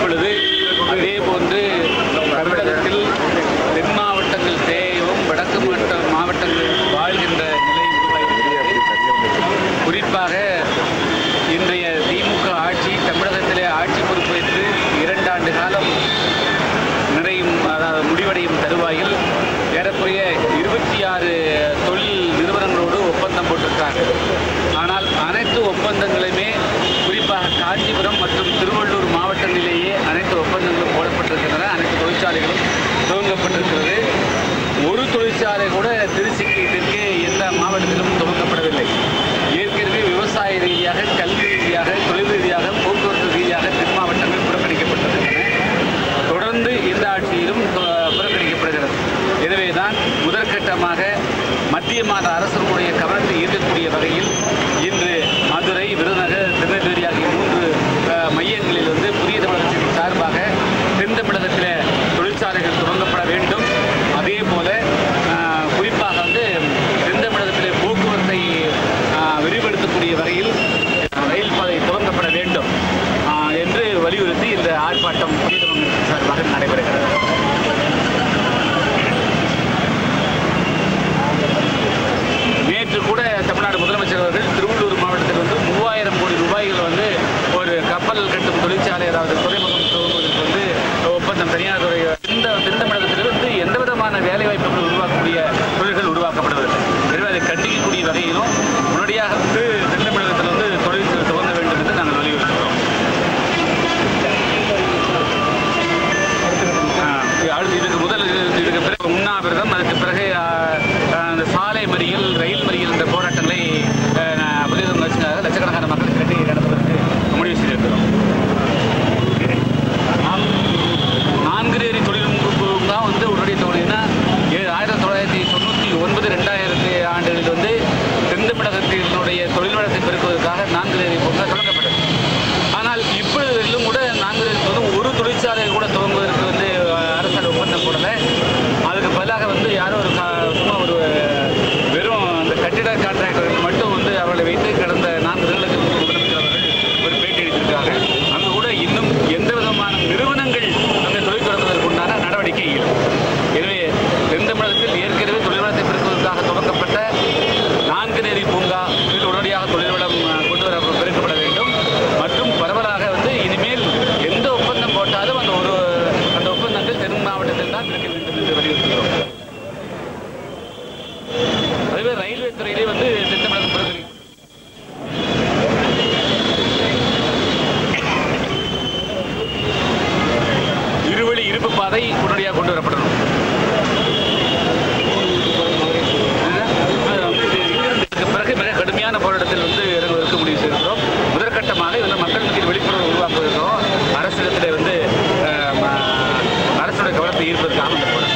இப்பொழுது இதே போன்று தமிழகத்தில் தென் மாவட்டங்கள் தேயவும் வடக்கு மாவட்ட மாவட்டங்கள் வாழ்கின்ற நிலை உருவாகியிருக்கிறது குறிப்பாக இன்றைய திமுக ஆட்சி தமிழகத்திலே ஆட்சி பொறுப்பேற்று இரண்டாண்டு காலம் நிறையும் அதாவது முடிவடையும் தருவாயில் ஏறக்குறைய இருபத்தி ஆறு தொழில் நிறுவனங்களோடு ஒப்பந்தம் போட்டிருக்காங்க ஆனால் அனைத்து ஒப்பந்தங்களுமே குறிப்பாக காஞ்சிபுரம் மற்றும் திருவள்ளூர் மாவட்டங்களிலேயே அனைத்து ஒப்பந்தங்களும் போடப்பட்டிருக்கின்றன அனைத்து தொழிற்சாலைகளும் துவங்கப்பட்டிருக்கிறது ஒரு தொழிற்சாலை கூட திருச்சிக்கு தெற்கே எந்த மாவட்டத்திலும் துவங்கப்படவில்லை ஏற்கனவே விவசாய ரீதியாக கல்வி ரீதியாக தொழில் ரீதியாக போக்குவரத்து ரீதியாக தென் மாவட்டங்கள் புறக்கணிக்கப்பட்டிருக்கின்றன தொடர்ந்து இந்த ஆட்சியிலும் தொ- புறக்கணிக்கப்படுகிறது எனவேதான் முதற்கட்டமாக மத்திய மாநில அரசுடைய கவனத்தை ஈர்க்கக்கூடிய வகையில் இன்று மதுரை விருதுநகர் திருநெல்வேலி ஆகிய மூன்று அஹ், மையங்களில் வந்து புதிய தமிழகத்தின் சார்பாக தென் தமிழகத்தில் தொழிற்சாலைகள் துவங்கப்பட வேண்டும் அதே போல அஹ், குறிப்பாக வந்து தென் தமிழகத்தில் போக்குவரத்தை அஹ், விரிவுபடுத்தக்கூடிய வகையில் ரயில் பாதை துவங்கப்பட வேண்டும் அஹ், என்று வலியுறுத்தி இந்த ஆர்ப்பாட்டம் புதிய தமிழகத்தின் சார்பாக நடைபெறுகிறது நேற்று கூட தமிழ்நாடு முதலமைச்சர் அவர்கள் திருவள்ளூர் மாவட்டத்தில் வந்து மூவாயிரம் கோடி ரூபாய்கள் வந்து ஒரு கப்பல் கட்டும் தொழிற்சாலை அதாவது துறைமுகம் துவங்குவதற்கு வந்து ஒப்பந்தம் தனியார் துறை இந்த தென் தமிழகத்தில் வந்து எந்த விதமான வேலை வாய்ப்புகள் உருவாக்கக்கூடிய தொழில்கள் உருவாக்கப்படுவதில்லை எனவே அதை கண்டிக்கக்கூடிய வகையிலும் உடனடியாக வந்து தென் தமிழகத்தில் வந்து தொழில் துவங்க வேண்டும் என்று நாங்கள் வலியுறுத்துகிறோம் ஆஹ் அடுத்து இதுக்கு முதல் இது- இதுக்கு பிறகு உண்ணாவிரதம் அதுக்கு பிறகு ஆஹ், ஆஹ், அந்த சாலை மறியல் ரயில் மறியல் என்ற போராட்டங்களை ஆஹ், நான் புதிய தமிழக லட்சக்கணக்கான மக்கள் கட்டி நடத்துவதற்கு முடிவு செய்திருக்கிறோம் நாம் நான்குநேரி தொழில்நுட்பம் தான் வந்து உடனடி தொழில்னா ஆயிரத்தி தொள்ளாயிரத்தி தொண்ணூற்றி ஒன்பது ரெண்டாயிரத்தி ஆண்டுகளில் வந்து தென் தமிழகத்தினுடைய தொழில் வளத்தை பெருக்குவதற்காக நான்குநேரி பூங்கா தொடங்கப்பட்டது ஆனால் இப்பொழுதிலும் கூட நான்குநேரி வந்து ஒரு தொழிற்சாலை கூட துவங்குவதற்கு வந்து அஹ், அரசாங்க ஒப்பந்தம் போடலை அதுக்கு பதிலாக வந்து யாரோ ஒரு கா- சும்மா ஒரு வெறும் அந்த கட்டிட கான்ட்ராக்டர்கள் மட்டும் வந்து அவர்களை வைத்து கடந்த நான்கு தினங்களுக்கு முன்பு முதலமைச்சர் அவர்கள் ஒரு பேட்டி அளித்திருக்கிறாங்க அங்கு கூட இன்னும் எந்த விதமான நிறுவனங்கள் அந்த தொழில் தொடங்குவதற்கு உண்டான நடவடிக்கை இல்லை எனவே தென் தமிழகத்தில் ஏற்கனவே தொழில் வளத்தை பெருக்குவதற்காக துவக்கப்பட்ட நான்கு நேரி பூங்கா இதில் உடனடியாக தொழில் வளம் அஹ், கொண்டு வர பெருக்கப்பட வேண்டும் மற்றும் பரவலாக வந்து இனிமேல் எந்த ஒப்பந்தம் போட்டாலும் அந்த ஒரு அந்த ஒப்பந்தங்கள் தென் மாவட்டத்தில் தான் இருக்க வேண்டும் என்று வலியுறுத்துகிறோம் அதுவே ரயில்வே துறையிலே வந்து தென் தமிழகம் புறக்கணி இருவழி இருப்பு பாதை உடனடியாக கொண்டு வரப்படணும் இதுக்கு பிறகு மிக கடுமையான போராட்டத்தில் வந்து இறங்குவதற்கு முடிவு செய்திருக்கிறோம் முதற்கட்டமாக இதில் மக்கள் மத்தியில் விழிப்புணர்வு உருவாக்குவதற்கும் அரசிடத்தில் வந்து அஹ், ம- அரசுடைய கவனத்தை ஈர்ப்பதற்காக இந்த போராட்டம்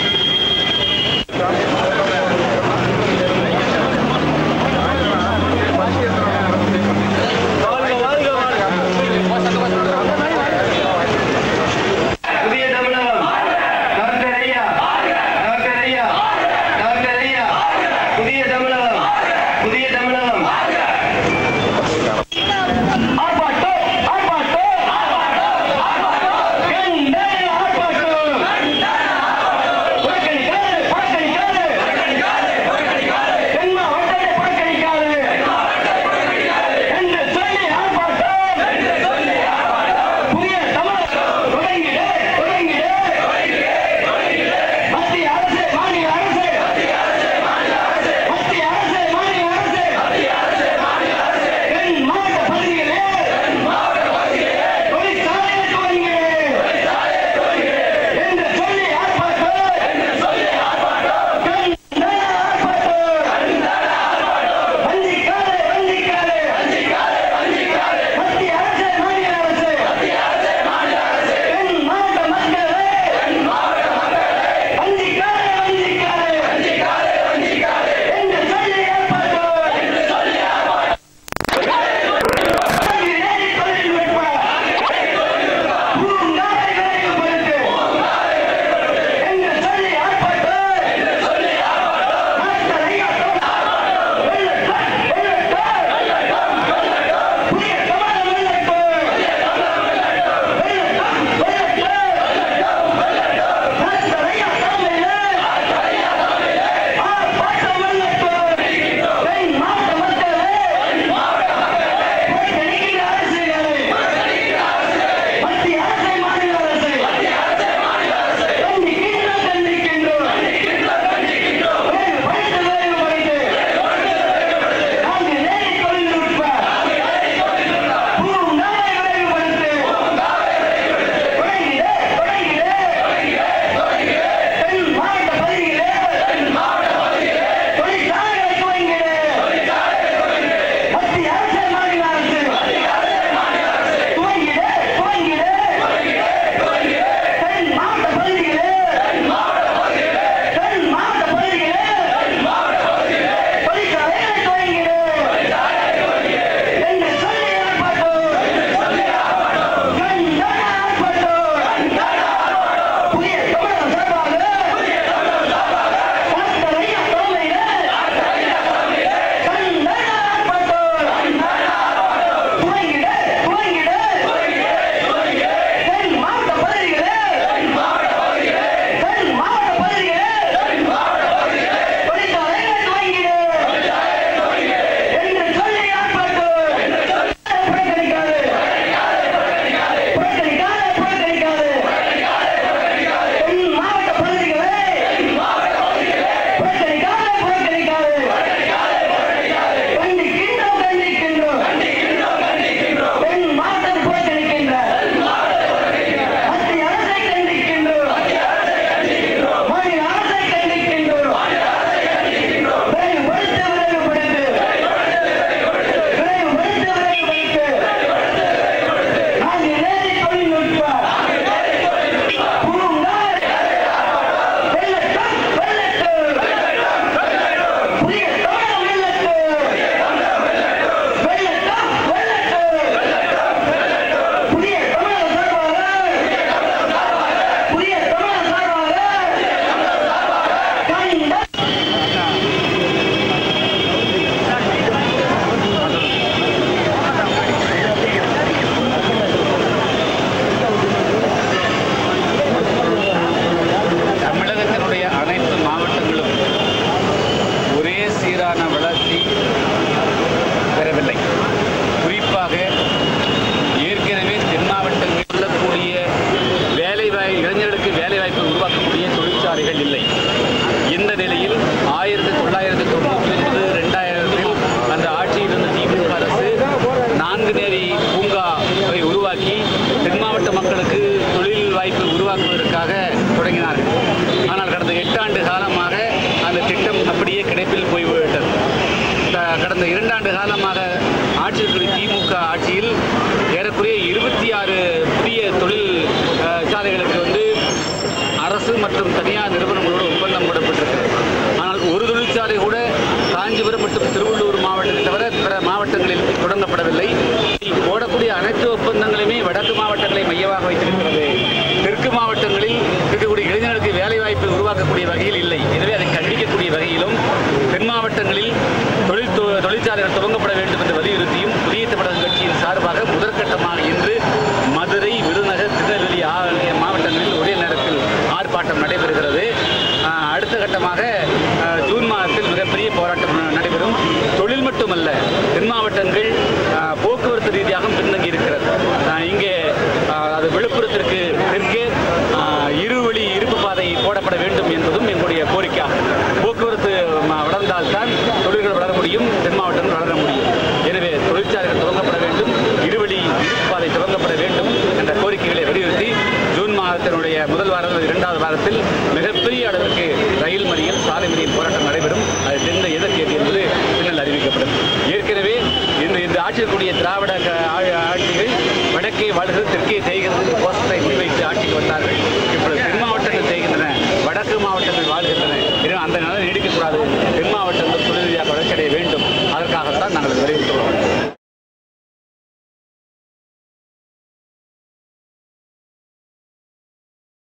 புதிய தமிழகம் டாக்டர் ஐயா டாக்டர் ஐயா டாக்டர் ஐயா புதிய தமிழகம் புதிய தமிழகம் ஆர்ப்பாட்டம் மற்றும் தனியார் நிறுவனங்களோடு ஒப்பந்தம் போடப்பட்டிருக்கிறது ஆனால் ஒரு தொழிற்சாலை கூட காஞ்சிபுரம் மற்றும் திருவள்ளூர் மாவட்டத்தை தவிர பிற மாவட்டங்களில் தொடங்கப்படவில்லை இதில் போடக்கூடிய அனைத்து ஒப்பந்தங்களுமே வடக்கு மாவட்டங்களை மையமாக வைத்திருக்கிறது தெற்கு மாவட்டங்களில் இருக்கக்கூடிய இளைஞர்களுக்கு வேலைவாய்ப்பை உருவாக்கக்கூடிய வகையில் இல்லை எனவே அதை கண்டிக்கக்கூடிய வகையிலும் தென் மாவட்டங்களில் தொழில் தொ- தொழிற்சாலைகள் துவங்கப்பட வேண்டும் என்று வலியுறுத்தியும் புதிய தமிழக கட்சியின் சார்பாக முதற்கட்டமாக இன்று மதுரை விருதுநகர் திருநெல்வேலி ஆகிய மாவட்டங்களில் ஒரே நேரத்தில் ஆர்ப்பாட்டம் நடைபெறுகிறது ஆஹ், அடுத்த கட்டமாக ஆஹ், ஜூன் மாதத்தில் மிகப்பெரிய போராட்டம் ந- நடைபெறும் தொழில் மட்டுமல்ல தென் மாவட்டங்கள் ஆஹ், போக்குவரத்து ரீதியாக பின்தங்கி இருக்கிறது ஆஹ், இங்கே ஆஹ், அது விழுப்புரத்திற்கு தெற்கே ஆஹ், இருவழி இருப்பு பாதை போடப்பட வேண்டும் என்பதும் எங்களுடைய கோரிக்கையாகும் போக்குவரத்து ம- வளர்ந்தால்தான் தொழில்கள் வளர முடியும் தென் மாவட்டங்கள் வளர முடியும் எனவே தொழிற்சாலைகள் துவங்கப்பட வேண்டும் இருவழி இருப்பு பாதை துவங்கப்பட வேண்டும் என்ற கோரிக்கைகளை வலியுறுத்தி ஜூன் மாதத்தினுடைய முதல் வாரம் அல்லது இரண்டாவது வாரத்தில் மிகப்பெரிய அளவுக்கு ரயில் மறியல் சாலை மறியல் போராட்டம் நடைபெறும் அது எந்த எதற்கு என்பது பின்னர் அறிவிக்கப்படும் ஏற்கனவே இந்த இந்த ஆட்சியக்கூடிய திராவிட க- ஆ- ஆட்சிகள் வடக்கே வாழ்கிறது தெற்கே தேய்கிறது கோஷத்தை முன்வைத்து ஆட்சிக்கு வந்தார்கள்